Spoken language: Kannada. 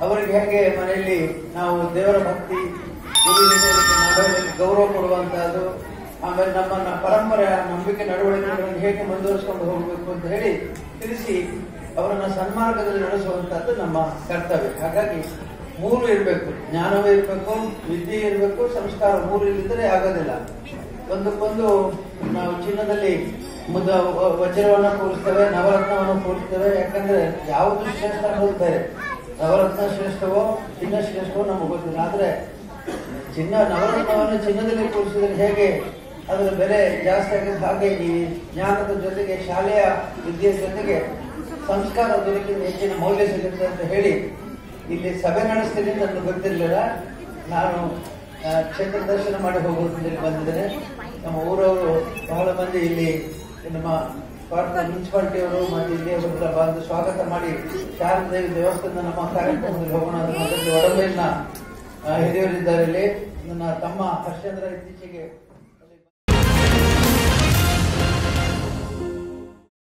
ಅವರಿಗೆ ಹೇಗೆ ಮನೆಯಲ್ಲಿ ನಾವು ದೇವರ ಭಕ್ತಿ ಗುರು ಹಿರಿಯರಿಗೆ ನಡವಳಿಕೆ ಗೌರವ ಕೊಡುವಂತಹದ್ದು ಆಮೇಲೆ ನಮ್ಮ ಪರಂಪರೆ ನಂಬಿಕೆ ನಡವಳಿಕೆಗಳನ್ನು ಹೇಗೆ ಮುಂದುವರಿಸಿಕೊಂಡು ಹೋಗಬೇಕು ಅಂತ ಹೇಳಿ ತಿಳಿಸಿ ಅವರನ್ನ ಸನ್ಮಾರ್ಗದಲ್ಲಿ ನಡೆಸುವಂತಹದ್ದು ನಮ್ಮ ಕರ್ತವ್ಯ ಹಾಗಾಗಿ ಮೂರು ಇರಬೇಕು ಜ್ಞಾನವೂ ಇರಬೇಕು ವಿದ್ಯೆ ಇರಬೇಕು ಸಂಸ್ಕಾರ ಮೂರು ಇಲ್ಲದಿದ್ರೆ ಆಗೋದಿಲ್ಲ ಒಂದಕ್ಕೊಂದು ನಾವು ಚಿನ್ನದಲ್ಲಿ ಮುದ ವ- ವಜ್ರವನ್ನ ಕೂರಿಸ್ತೇವೆ ನವರತ್ನವನ್ನು ಕೂರಿಸ್ತೇವೆ ಯಾಕಂದ್ರೆ ಯಾವುದು ಶ್ರೇಷ್ಠ ಅನ್ನೋದು ಬೇರೆ ನವರತ್ನ ಶ್ರೇಷ್ಠವೋ ಚಿನ್ನ ಶ್ರೇಷ್ಠವೋ ನಮಗೆ ಗೊತ್ತಿಲ್ಲ ಆದ್ರೆ ಚಿನ್ನ ನವರತ್ನವನ್ನು ಚಿನ್ನದಲ್ಲಿ ಕೂರಿಸಿದ್ರೆ ಹೇಗೆ ಅದರ ಬೆಲೆ ಜಾಸ್ತಿ ಆಗಿದೆ ಹಾಗೆ ಈ ಜ್ಞಾನದ ಜೊತೆಗೆ ಶಾಲೆಯ ವಿದ್ಯೆಯ ಜೊತೆಗೆ ಸಂಸ್ಕಾರ ದೊರಕಿದ ಹೆಚ್ಚಿನ ಮೌಲ್ಯ ಸಿಗುತ್ತೆ ಅಂತ ಹೇಳಿ ಇಲ್ಲಿ ಸಭೆ ನಡೆಸ್ತೀನಿ ನನಗೆ ಗೊತ್ತಿರಲಿಲ್ಲ ನಾನು ಆ, ಕ್ಷೇತ್ರ ದರ್ಶನ ಮಾಡಿ ಹೋಗೋದ್ರಲ್ಲಿ ಬಂದಿದ್ದೇನೆ ನಮ್ಮ ಊರವರು ಬಹಳ ಮಂದಿ ಇಲ್ಲಿ ನಮ್ಮ ಮುನ್ಸಿಪಾಲಿಟಿಯವರು ಮತ್ತು ಇಲ್ಲಿ ಅವರೆಲ್ಲ ಬಂದು ಸ್ವಾಗತ ಮಾಡಿ ಶಾರದೇವಿ ದೇವಸ್ಥಾನ ನಮ್ಮ ಕಾರ್ಯಕ್ರಮದಲ್ಲಿ ಹೋಗೋಣ ಅಂತ ಮೊದಲು ಒಡಂಬಡಿನ ಹಿರಿಯರಿದ್ದಾರೆ ಇಲ್ಲಿ ನನ್ನ ತಮ್ಮ ಹರ್ಷೇಂದ್ರ ಇತ್ತೀಚೆಗೆ